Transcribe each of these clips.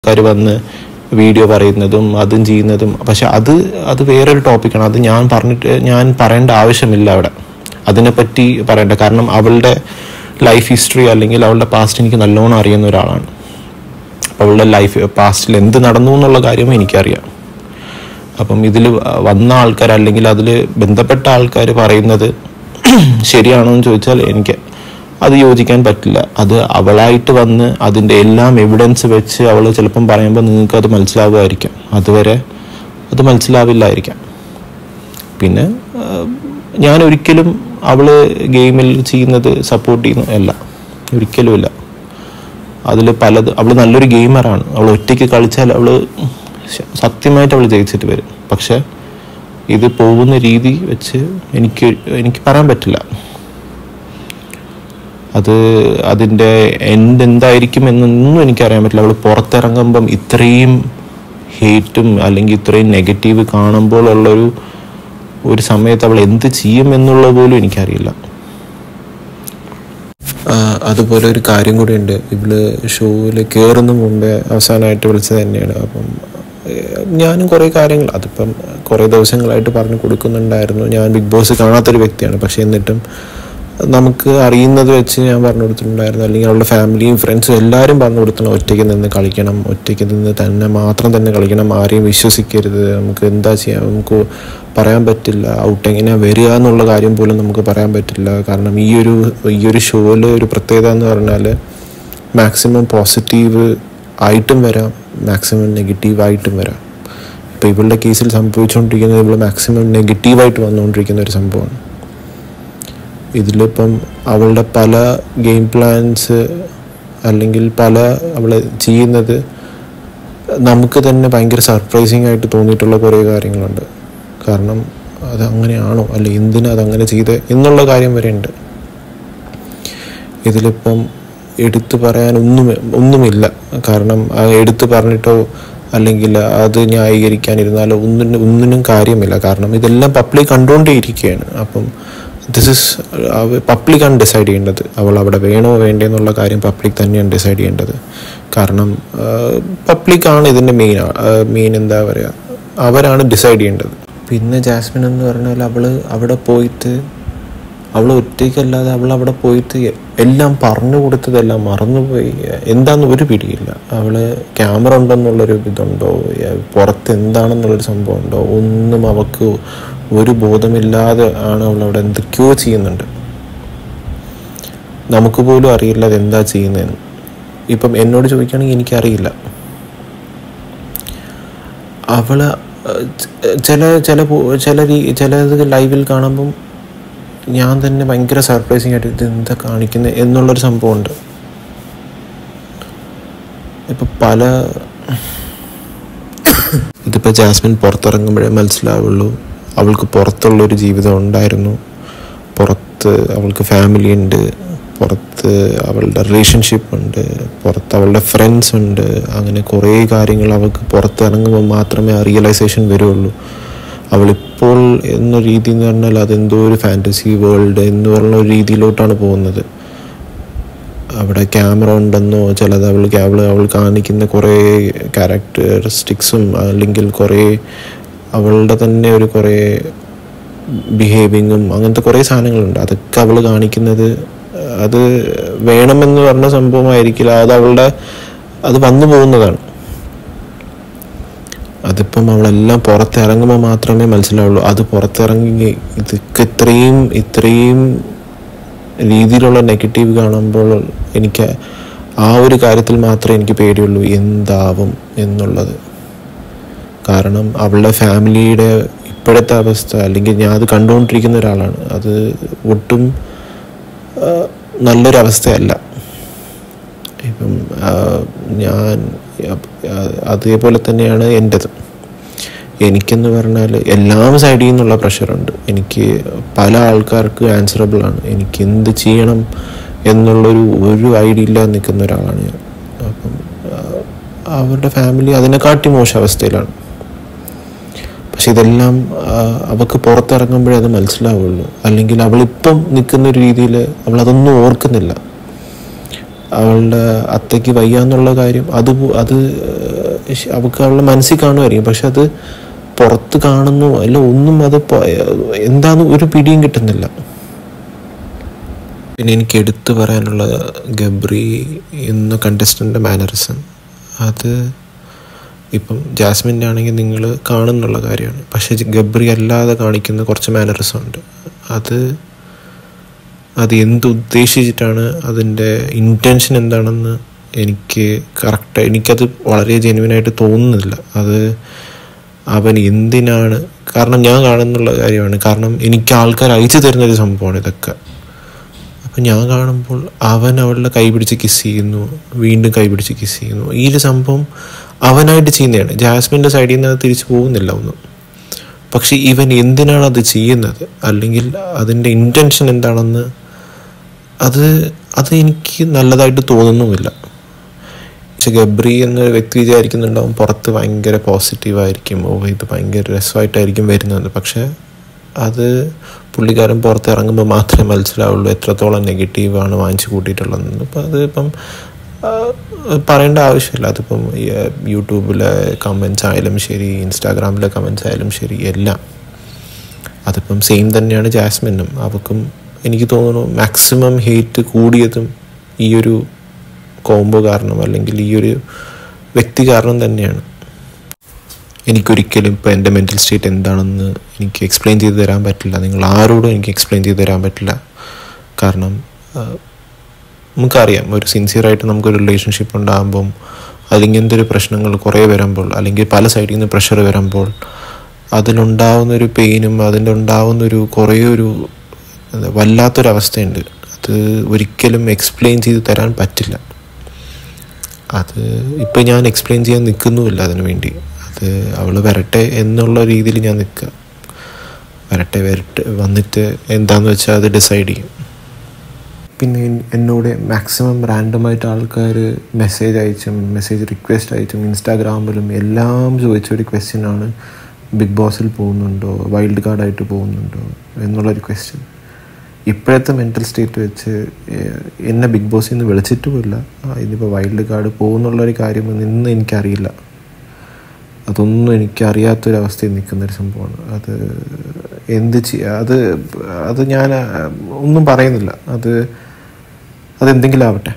ആൾക്കാർ വന്ന് വീഡിയോ പറയുന്നതും അതും ചെയ്യുന്നതും പക്ഷെ അത് അത് വേറൊരു ടോപ്പിക്കാണ് അത് ഞാൻ പറഞ്ഞിട്ട് ഞാൻ പറയേണ്ട ആവശ്യമില്ല അവിടെ അതിനെപ്പറ്റി പറയേണ്ട കാരണം അവളുടെ ലൈഫ് ഹിസ്റ്ററി അല്ലെങ്കിൽ അവളുടെ പാസ്റ്റ് എനിക്ക് നല്ലോണം അറിയുന്ന ഒരാളാണ് അവളുടെ ലൈഫ് പാസ്റ്റിൽ എന്ത് നടന്നു എന്നുള്ള കാര്യവും എനിക്കറിയാം അപ്പം ഇതിൽ വന്ന ആൾക്കാർ അല്ലെങ്കിൽ അതിൽ ബന്ധപ്പെട്ട ആൾക്കാർ പറയുന്നത് ശരിയാണോ എന്ന് ചോദിച്ചാൽ എനിക്ക് അത് യോജിക്കാൻ പറ്റില്ല അത് അവളായിട്ട് വന്ന് അതിൻ്റെ എല്ലാം എവിഡൻസ് വെച്ച് അവൾ ചിലപ്പം പറയുമ്പോൾ നിങ്ങൾക്ക് അത് മനസ്സിലാവുമായിരിക്കാം അതുവരെ അത് മനസ്സിലാവില്ലായിരിക്കാം പിന്നെ ആ, ഞാൻ ഒരിക്കലും അവള് ഗെയിമിൽ ചെയ്യുന്നത് സപ്പോർട്ട് ചെയ്യുന്നു അല്ല ഒരിക്കലുമില്ല അതിൽ പലത് അവൾ നല്ലൊരു ഗെയിമറാണ് അവൾ ഒറ്റയ്ക്ക് കളിച്ചാൽ അവൾ സത്യമായിട്ട് അവൾ ജയിച്ചിട്ട് വരും പക്ഷെ ഇത് പോകുന്ന രീതി വെച്ച് എനിക്ക് എനിക്ക് പറയാൻ പറ്റില്ല അത് അതിൻ്റെ എൻഡ് എന്തായിരിക്കും എന്നൊന്നും എനിക്കറിയാൻ പറ്റില്ല അവൾ പുറത്തിറങ്ങുമ്പം ഇത്രയും ഹേറ്റും അല്ലെങ്കിൽ ഇത്രയും നെഗറ്റീവ് കാണുമ്പോൾ ഉള്ളൊരു ഒരു സമയത്ത് അവൾ എന്ത് ചെയ്യും എന്നുള്ളത് പോലും എനിക്കറിയില്ല ആ, അതുപോലെ ഒരു കാര്യം കൂടി ഉണ്ട് ഇവള് ഷോയിൽ കയറുന്ന മുമ്പേ അവസാനമായിട്ട് വിളിച്ചത് തന്നെയാണ് അപ്പം ഏഹ്, ഞാനും കുറേ കാര്യങ്ങൾ അതിപ്പം കുറേ ദിവസങ്ങളായിട്ട് പറഞ്ഞു കൊടുക്കുന്നുണ്ടായിരുന്നു ഞാൻ ബിഗ് ബോസ് കാണാത്തൊരു വ്യക്തിയാണ് പക്ഷെ എന്നിട്ടും നമുക്ക് അറിയുന്നത് വെച്ച് ഞാൻ പറഞ്ഞു കൊടുത്തിട്ടുണ്ടായിരുന്നു അല്ലെങ്കിൽ അവളുടെ ഫാമിലിയും ഫ്രണ്ട്സും എല്ലാവരും പറഞ്ഞു കൊടുക്കണം ഒറ്റയ്ക്ക് നിന്ന് കളിക്കണം ഒറ്റയ്ക്ക് നിന്ന് തന്നെ മാത്രം തന്നെ കളിക്കണം ആരെയും വിശ്വസിക്കരുത് നമുക്ക് എന്താ ചെയ്യാം നമുക്ക് പറയാൻ പറ്റില്ല ഔട്ട് എങ്ങനെയാ വരിക എന്നുള്ള കാര്യം പോലും നമുക്ക് പറയാൻ പറ്റില്ല കാരണം ഈ ഒരു ഈ ഒരു ഷോയിൽ ഒരു പ്രത്യേകത എന്ന് പറഞ്ഞാൽ മാക്സിമം പോസിറ്റീവ് ആയിട്ടും വരാം മാക്സിമം നെഗറ്റീവ് ആയിട്ടും വരാം ഇപ്പോൾ ഇവളുടെ കേസിൽ സംഭവിച്ചുകൊണ്ടിരിക്കുന്നത് ഇവൾ മാക്സിമം നെഗറ്റീവായിട്ട് വന്നുകൊണ്ടിരിക്കുന്ന ഒരു സംഭവമാണ് ഇതിലിപ്പം അവളുടെ പല ഗെയിം പ്ലാൻസ് അല്ലെങ്കിൽ പല അവൾ ചെയ്യുന്നത് നമുക്ക് തന്നെ ഭയങ്കര സർപ്രൈസിങ് ആയിട്ട് തോന്നിയിട്ടുള്ള കുറേ കാര്യങ്ങളുണ്ട് കാരണം അത് അങ്ങനെയാണോ അല്ലെ എന്തിനാ അതങ്ങനെ ചെയ്ത് എന്നുള്ള കാര്യം വരെ ഉണ്ട് ഇതിലിപ്പം എടുത്തു പറയാൻ ഒന്നും ഒന്നുമില്ല കാരണം ആ എടുത്തു പറഞ്ഞിട്ടോ അല്ലെങ്കിൽ അത് ന്യായീകരിക്കാനിരുന്നാലോ ഒന്നിനും ഒന്നിനും കാര്യമില്ല കാരണം ഇതെല്ലാം പബ്ലിക് കണ്ടുകൊണ്ടേയിരിക്കുകയാണ് അപ്പം ദിസ് ഇസ് പബ്ലിക്കാണ് ഡിസൈഡ് ചെയ്യേണ്ടത് അവൾ അവിടെ വേണോ വേണ്ടേ എന്നുള്ള കാര്യം പബ്ലിക് തന്നെയാണ് ഡിസൈഡ് ചെയ്യേണ്ടത് കാരണം പബ്ലിക്കാണ് ഇതിൻ്റെ മെയിൻ മെയിൻ എന്താ പറയുക അവരാണ് ഡിസൈഡ് ചെയ്യേണ്ടത് പിന്നെ ജാസ്മിൻ എന്ന് പറഞ്ഞാൽ അവൾ അവിടെ പോയിട്ട് അവൾ ഒറ്റയ്ക്കല്ലാതെ അവൾ അവിടെ പോയിട്ട് എല്ലാം പറഞ്ഞു കൊടുത്തതെല്ലാം മറന്നുപോയി എന്താന്ന് ഒരു പിടിയില്ല അവള് ക്യാമറ ഉണ്ടെന്നുള്ളൊരു ഇതുണ്ടോ ഏ, പുറത്ത് എന്താണെന്നുള്ളൊരു സംഭവം ഉണ്ടോ ഒന്നും അവൾക്ക് ഒരു ബോധമില്ലാതെ ആണ് അവൾ അവിടെ എന്തൊക്കെയോ ചെയ്യുന്നുണ്ട് നമുക്ക് പോലും അറിയില്ല അത് എന്താ ചെയ്യുന്നതെന്ന് ഇപ്പം എന്നോട് ചോദിക്കുകയാണെങ്കിൽ എനിക്കറിയില്ല അവള് ഏഹ്, ച- ചില ചില പോ- ചില രീ- ചിലത് ലൈവിൽ കാണുമ്പം ഞാൻ തന്നെ ഭയങ്കര സർപ്രൈസിങ് ആയിട്ട് ഇത് എന്താ കാണിക്കുന്നത് എന്നുള്ളൊരു സംഭവമുണ്ട് ഇപ്പൊ പല ഇതിപ്പോ ജാസ്മിൻ പുറത്തിറങ്ങുമ്പോഴേ മനസ്സിലാവുള്ളൂ അവൾക്ക് പുറത്തുള്ളൊരു ജീവിതം ഉണ്ടായിരുന്നു പുറത്ത് അവൾക്ക് ഫാമിലി ഉണ്ട് പുറത്ത് അവളുടെ റിലേഷൻഷിപ്പ് ഉണ്ട് പുറത്ത് അവളുടെ ഫ്രണ്ട്സ് ഉണ്ട് അങ്ങനെ കുറേ കാര്യങ്ങൾ അവൾക്ക് പുറത്തിറങ്ങുമ്പോൾ മാത്രമേ ആ റിയലൈസേഷൻ വരുള്ളൂ അവളിപ്പോൾ എന്ന രീതി എന്ന് പറഞ്ഞാൽ അതെന്തോ ഒരു ഫാൻറ്റസി വേൾഡ് എന്ന് പറഞ്ഞ ഒരു രീതിയിലോട്ടാണ് പോകുന്നത് അവിടെ ക്യാമറ ഉണ്ടെന്നോ ചിലത് അവൾ അവൾ അവൾ കാണിക്കുന്ന കുറേ ക്യാരക്ടറിസ്റ്റിക്സും അല്ലെങ്കിൽ കുറേ അവളുടെ തന്നെ ഒരു കുറേ ബിഹേവിങ്ങും അങ്ങനത്തെ കുറേ സാധനങ്ങളുണ്ട് അതൊക്കെ അവൾ കാണിക്കുന്നത് അത് വേണമെന്ന് പറഞ്ഞ സംഭവമായിരിക്കില്ല അത് അവളുടെ അത് വന്നു പോകുന്നതാണ് അതിപ്പം അവളെല്ലാം പുറത്തിറങ്ങുമ്പോൾ മാത്രമേ മനസ്സിലാവുള്ളൂ അത് പുറത്തിറങ്ങി ഇതൊക്കെ ഇത്രയും ഇത്രയും രീതിയിലുള്ള നെഗറ്റീവ് കാണുമ്പോൾ എനിക്ക് ആ ഒരു കാര്യത്തിൽ മാത്രമേ എനിക്ക് പേടിയുള്ളൂ എന്താവും എന്നുള്ളത് കാരണം അവളുടെ ഫാമിലിയുടെ ഇപ്പോഴത്തെ അവസ്ഥ അല്ലെങ്കിൽ ഞാൻ അത് കണ്ടുകൊണ്ടിരിക്കുന്ന ഒരാളാണ് അത് ഒട്ടും ആ, നല്ലൊരു അവസ്ഥയല്ല ഇപ്പം ആ, ഞാൻ ആ, അതേപോലെ തന്നെയാണ് എൻ്റെത് എനിക്കെന്ന് പറഞ്ഞാൽ എല്ലാം സൈഡിൽ നിന്നുള്ള പ്രഷറുണ്ട് എനിക്ക് പല ആൾക്കാർക്ക് ആൻസറബിൾ ആണ് എനിക്ക് എന്ത് ചെയ്യണം എന്നുള്ളൊരു ഒരു ഐഡിയ ഇല്ലാതെ നിൽക്കുന്ന ഒരാളാണ് ഞാൻ അപ്പം ആ, അവരുടെ ഫാമിലി അതിനെക്കാട്ടി മോശം അവസ്ഥയിലാണ് പക്ഷെ ഇതെല്ലാം ആ, അവൾക്ക് പുറത്തിറങ്ങുമ്പോഴേ അത് മനസ്സിലാവുള്ളൂ അല്ലെങ്കിൽ അവളിപ്പം നിൽക്കുന്ന ഒരു രീതിയിൽ അവൾ അതൊന്നും ഓർക്കുന്നില്ല അവളുടെ അത്തയ്ക്ക് വയ്യ എന്നുള്ള കാര്യം അത് പോ- അത് ശ- അവൾക്ക് അവളുടെ മനസ്സിൽ കാണുമായിരിക്കും പക്ഷെ അത് പുറത്ത് കാണുന്നു അല്ല ഒന്നും അത് പ- എന്താന്ന് ഒരു പിടിയും കിട്ടുന്നില്ല പിന്നെ എനിക്ക് എടുത്തു പറയാനുള്ള ഗബ്രി എന്ന കണ്ടസ്റ്റൻ്റെ മാനറിസം അത് ഇപ്പം ജാസ്മിൻ്റെ ആണെങ്കിൽ നിങ്ങൾ കാണുന്നുള്ള കാര്യമാണ് പക്ഷേ ഗബ്രി അല്ലാതെ കാണിക്കുന്ന കുറച്ച് മാനറിസം ഉണ്ട് അത് അത് എന്ത് ഉദ്ദേശിച്ചിട്ടാണ് അതിൻ്റെ ഇൻറ്റൻഷൻ എന്താണെന്ന് എനിക്ക് കറക്റ്റ് എനിക്കത് വളരെ ജെന്യൂനായിട്ട് തോന്നുന്നില്ല അത് അവൻ എന്തിനാണ് കാരണം ഞാൻ കാണുന്നുള്ള കാര്യമാണ് കാരണം എനിക്ക് ആൾക്കാർ അയച്ചു തരുന്നൊരു സംഭവമാണ് ഇതൊക്കെ അപ്പം ഞാൻ കാണുമ്പോൾ അവൻ അവളുടെ കൈ പിടിച്ച് കിസ് ചെയ്യുന്നു വീണ്ടും കൈ പിടിച്ച് കിസ് ചെയ്യുന്നു ഈ ഒരു സംഭവം അവനായിട്ട് ചെയ്യുന്നതാണ് ജാസ്മിൻ്റെ സൈഡിൽ നിന്ന് അത് തിരിച്ചു പോകുന്നില്ല ഒന്നും പക്ഷെ ഇവൻ എന്തിനാണ് അത് ചെയ്യുന്നത് അല്ലെങ്കിൽ അതിൻ്റെ ഇൻറ്റൻഷൻ എന്താണെന്ന് അത് അത് എനിക്ക് നല്ലതായിട്ട് തോന്നുന്നുമില്ല പക്ഷെ ഗബ്രി എന്ന വ്യക്തി വിചാരിക്കുന്നുണ്ടാവും പുറത്ത് ഭയങ്കര പോസിറ്റീവായിരിക്കും ഓ ഇത് ഭയങ്കര രസമായിട്ടായിരിക്കും വരുന്നത് പക്ഷെ അത് പുള്ളിക്കാരൻ പുറത്ത് ഇറങ്ങുമ്പോൾ മാത്രമേ മനസ്സിലാവുള്ളൂ എത്രത്തോളം നെഗറ്റീവാണ് വാങ്ങിച്ചു കൂട്ടിയിട്ടുള്ളതെന്ന് അപ്പം അത് ഇപ്പം ആ, പറയേണ്ട ആവശ്യമില്ല അതിപ്പം ഈ, ആ, യൂട്യൂബിലെ കമൻസ് ആയാലും ശരി ഇൻസ്റ്റാഗ്രാമിലെ കമൻസ് ആയാലും ശരി എല്ലാം അതിപ്പം സെയിം തന്നെയാണ് ജാസ്മിനും അവൾക്കും എനിക്ക് തോന്നുന്നു മാക്സിമം ഹേറ്റ് കൂടിയതും ഈ ഒരു കോംബോ കാരണം അല്ലെങ്കിൽ ഈ ഒരു വ്യക്തി കാരണം തന്നെയാണ് എനിക്കൊരിക്കലും ഇപ്പോൾ എൻ്റെ മെൻറ്റൽ സ്റ്റേറ്റ് എന്താണെന്ന് എനിക്ക് എക്സ്പ്ലെയിൻ ചെയ്ത് തരാൻ പറ്റില്ല നിങ്ങൾ ആരോടും എനിക്ക് എക്സ്പ്ലെയിൻ ചെയ്ത് തരാൻ പറ്റില്ല കാരണം ആ, നമുക്കറിയാം ഒരു സിൻസിയറായിട്ട് നമുക്കൊരു റിലേഷൻഷിപ്പ് ഉണ്ടാകുമ്പം അതിങ്ങനത്തെ ഒരു പ്രശ്നങ്ങൾ കുറേ വരുമ്പോൾ അല്ലെങ്കിൽ പല സൈഡിൽ നിന്ന് പ്രഷർ വരുമ്പോൾ അതിലുണ്ടാവുന്ന ഒരു പെയിനും അതിൻ്റെ ഉണ്ടാവുന്ന ഒരു കുറേ ഒരു എന്താ, വല്ലാത്തൊരവസ്ഥയുണ്ട് അത് ഒരിക്കലും എക്സ്പ്ലെയിൻ ചെയ്ത് തരാൻ പറ്റില്ല അത് ഇപ്പം ഞാൻ എക്സ്പ്ലെയിൻ ചെയ്യാൻ നിൽക്കുന്നുമില്ല അതിനു വേണ്ടി അത് അവൾ വരട്ടെ എന്നുള്ള രീതിയിൽ ഞാൻ നിൽക്കുക വരട്ടെ വരട്ടെ വന്നിട്ട് എന്താന്ന് വെച്ചാൽ അത് ഡിസൈഡ് ചെയ്യും പിന്നെ എൻ- എന്നോട് മാക്സിമം റാൻഡമായിട്ട് ആൾക്കാർ മെസ്സേജ് അയച്ചും മെസ്സേജ് റിക്വസ്റ്റ് അയച്ചും ഇൻസ്റ്റാഗ്രാമിലും എല്ലാം ചോദിച്ച ഒരു ക്വസ്റ്റ്യനാണ് ബിഗ് ബോസിൽ പോകുന്നുണ്ടോ വൈൽഡ് കാർഡായിട്ട് പോകുന്നുണ്ടോ എന്നുള്ളൊരു ക്വസ്റ്റ്യൻ ഇപ്പോഴത്തെ മെൻറ്റൽ സ്റ്റേറ്റ് വെച്ച് ഏഹ്, എന്നെ ബിഗ് ബോസിൽ നിന്ന് വിളിച്ചിട്ടുമില്ല ഇനിയിപ്പോൾ വൈൽഡ് കാർഡ് പോകുന്നുള്ളൊരു കാര്യം ഇന്ന് എനിക്കറിയില്ല അതൊന്നും എനിക്കറിയാത്തൊരവസ്ഥയിൽ നിൽക്കുന്നൊരു സംഭവമാണ് അത് എന്ത് ചെയ്യാ അത് അത് ഞാൻ ആ, ഒന്നും പറയുന്നില്ല അത് അതെന്തെങ്കിലും ആവട്ടെ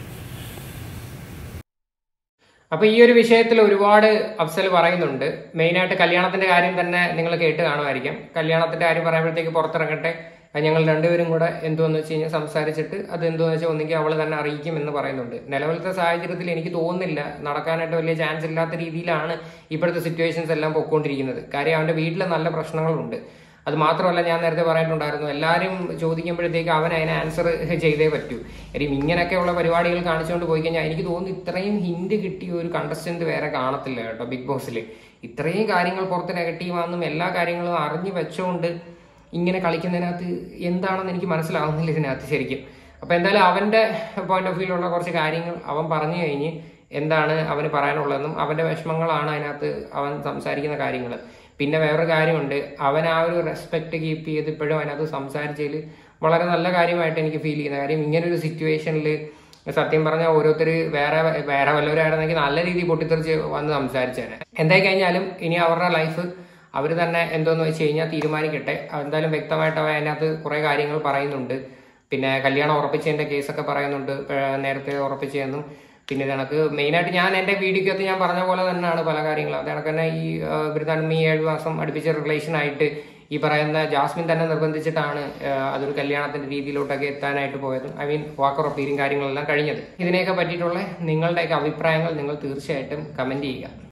അപ്പൊ ഈ ഒരു വിഷയത്തിൽ ഒരുപാട് അഫ്സൽ പറയുന്നുണ്ട് മെയിനായിട്ട് കല്യാണത്തിന്റെ കാര്യം തന്നെ നിങ്ങൾ കേട്ട് കാണുമായിരിക്കും കല്യാണത്തിന്റെ കാര്യം പറയുമ്പോഴത്തേക്ക് പുറത്തിറങ്ങട്ടെ അത് ഞങ്ങൾ രണ്ടുപേരും കൂടെ എന്തോന്ന് വെച്ച് കഴിഞ്ഞാൽ സംസാരിച്ചിട്ട് അത് എന്തോന്ന് വെച്ചാൽ ഒന്നെങ്കിൽ അവൾ തന്നെ അറിയിക്കും എന്ന് പറയുന്നുണ്ട് നിലവിലത്തെ സാഹചര്യത്തിൽ എനിക്ക് തോന്നുന്നില്ല നടക്കാനായിട്ട് വലിയ ചാൻസ് ഇല്ലാത്ത രീതിയിലാണ് ഇപ്പോഴത്തെ സിറ്റുവേഷൻസ് എല്ലാം പൊക്കോണ്ടിരിക്കുന്നത് കാര്യം അവന്റെ വീട്ടിൽ നല്ല പ്രശ്നങ്ങളുണ്ട് അത് മാത്രമല്ല ഞാൻ നേരത്തെ പറഞ്ഞിട്ടുണ്ടായിരുന്നു എല്ലാവരും ചോദിക്കുമ്പോഴത്തേക്ക് അവൻ അതിന് ആൻസർ ചെയ്തേ പറ്റൂ കാര്യം ഇങ്ങനെയൊക്കെയുള്ള പരിപാടികൾ കാണിച്ചുകൊണ്ട് പോയി കഴിഞ്ഞാൽ എനിക്ക് തോന്നുന്നു ഇത്രയും ഹിന്റ് കിട്ടിയ ഒരു കണ്ടസ്റ്റന്റ് വേറെ കാണത്തില്ല കേട്ടോ ബിഗ് ബോസിൽ ഇത്രയും കാര്യങ്ങൾ പുറത്ത് നെഗറ്റീവാണെന്നും എല്ലാ കാര്യങ്ങളും അറിഞ്ഞു വെച്ചുകൊണ്ട് ഇങ്ങനെ കളിക്കുന്നതിനകത്ത് എന്താണെന്ന് എനിക്ക് മനസ്സിലാവുന്നില്ല ഇതിനകത്ത് ശരിക്കും അപ്പൊ എന്തായാലും അവന്റെ പോയിന്റ് ഓഫ് വ്യൂലുള്ള കുറച്ച് കാര്യങ്ങൾ അവൻ പറഞ്ഞു കഴിഞ്ഞ് എന്താണ് അവന് പറയാനുള്ളതെന്നും അവന്റെ വിഷമങ്ങളാണ് അതിനകത്ത് അവൻ സംസാരിക്കുന്ന കാര്യങ്ങൾ പിന്നെ വേറൊരു കാര്യമുണ്ട് അവൻ ആ ഒരു റെസ്പെക്ട് കീപ്പ് ചെയ്ത് ഇപ്പോഴും അതിനകത്ത് സംസാരിച്ചതിൽ വളരെ നല്ല കാര്യമായിട്ട് എനിക്ക് ഫീൽ ചെയ്യുന്ന കാര്യം ഇങ്ങനെ ഒരു സിറ്റുവേഷനിൽ സത്യം പറഞ്ഞാൽ ഓരോരുത്തർ വേറെ വേറെ വല്ലവരായിരുന്നെങ്കിൽ നല്ല രീതിയിൽ പൊട്ടിത്തെറിച്ച് വന്ന് സംസാരിച്ചേനെ എന്തായി കഴിഞ്ഞാലും ഇനി അവരുടെ ലൈഫ് അവർ തന്നെ എന്തോന്ന് വെച്ച് കഴിഞ്ഞാൽ തീരുമാനിക്കട്ടെ എന്തായാലും വ്യക്തമായിട്ട് അവ അതിനകത്ത് കുറേ കാര്യങ്ങൾ പറയുന്നുണ്ട് പിന്നെ കല്യാണം ഉറപ്പിച്ചതിന്റെ കേസൊക്കെ പറയുന്നുണ്ട് ഏർ നേരത്തെ ഉറപ്പിച്ചതെന്നും പിന്നെ ഇത് കണക്ക് മെയിനായിട്ട് ഞാൻ എൻ്റെ വീഡിയോക്കകത്ത് ഞാൻ പറഞ്ഞ പോലെ തന്നെയാണ് പല കാര്യങ്ങളും അത് കണക്ക് തന്നെ ഈ ബൃതാൻമി ഏഴ് മാസം അടുപ്പിച്ച റിലേഷൻ ആയിട്ട് ഈ പറയുന്ന ജാസ്മിൻ തന്നെ നിർബന്ധിച്ചിട്ടാണ് ഏഹ്, അതൊരു കല്യാണത്തിന്റെ രീതിയിലോട്ടൊക്കെ എത്താനായിട്ട് പോയത് ഐ മീൻ വാക്കർ ഒപ്പീരും കാര്യങ്ങളെല്ലാം കഴിഞ്ഞത് ഇതിനെയൊക്കെ പറ്റിയിട്ടുള്ള നിങ്ങളുടെയൊക്കെ അഭിപ്രായങ്ങൾ നിങ്ങൾ തീർച്ചയായിട്ടും കമന്റ് ചെയ്യുക